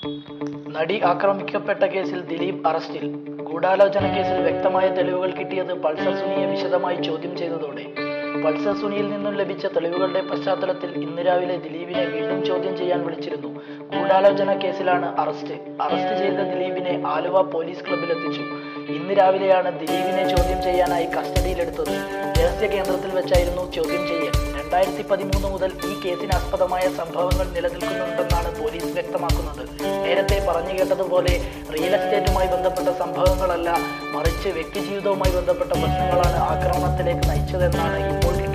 നടി ആക്രമിക്കപ്പെട്ട കേസിൽ ദിലീപ് അറസ്റ്റിൽ ഗൂഢാലോചന കേസിൽ വ്യക്തമായ തെളിവുകൾ കിട്ടിയത് പൾസർ സുനിയെ വിശദമായി ചോദ്യം ചെയ്തതോടെ പൾസർ സുനിയിൽ നിന്നും ലഭിച്ച തെളിവുകളുടെ പശ്ചാത്തലത്തിൽ ഇന്ന് രാവിലെ ദിലീപിനെ വീണ്ടും ചോദ്യം ചെയ്യാൻ വിളിച്ചിരുന്നു ഗൂഢാലോചന കേസിലാണ് അറസ്റ്റ് അറസ്റ്റ് ചെയ്ത ദിലീപിനെ ആലുവ പോലീസ് ക്ലബിലെത്തിച്ചു ഇന്ന് രാവിലെയാണ് ദിലീപിനെ ചോദ്യം ചെയ്യാനായി കസ്റ്റഡിയിലെടുത്തത് രഹസ്യ കേന്ദ്രത്തിൽ വെച്ചായിരുന്നു ചോദ്യം ചെയ്യൽ രണ്ടായിരത്തി പതിമൂന്ന് മുതൽ ഈ കേസിനാസ്പദമായ സംഭവങ്ങൾ നിലനിൽക്കുന്നുണ്ടെന്നാണ് പോലീസ് വ്യക്തമാക്കുന്നത് നേരത്തെ പറഞ്ഞു കേട്ടതുപോലെ റിയൽ എസ്റ്റേറ്റുമായി ബന്ധപ്പെട്ട സംഭവങ്ങളല്ല മറിച്ച് വ്യക്തിജീവിതവുമായി ബന്ധപ്പെട്ട പ്രശ്നങ്ങളാണ് ആക്രമണത്തിലേക്ക് നയിച്ചതെന്നാണ് ഇപ്പോൾ കിട്ടുന്ന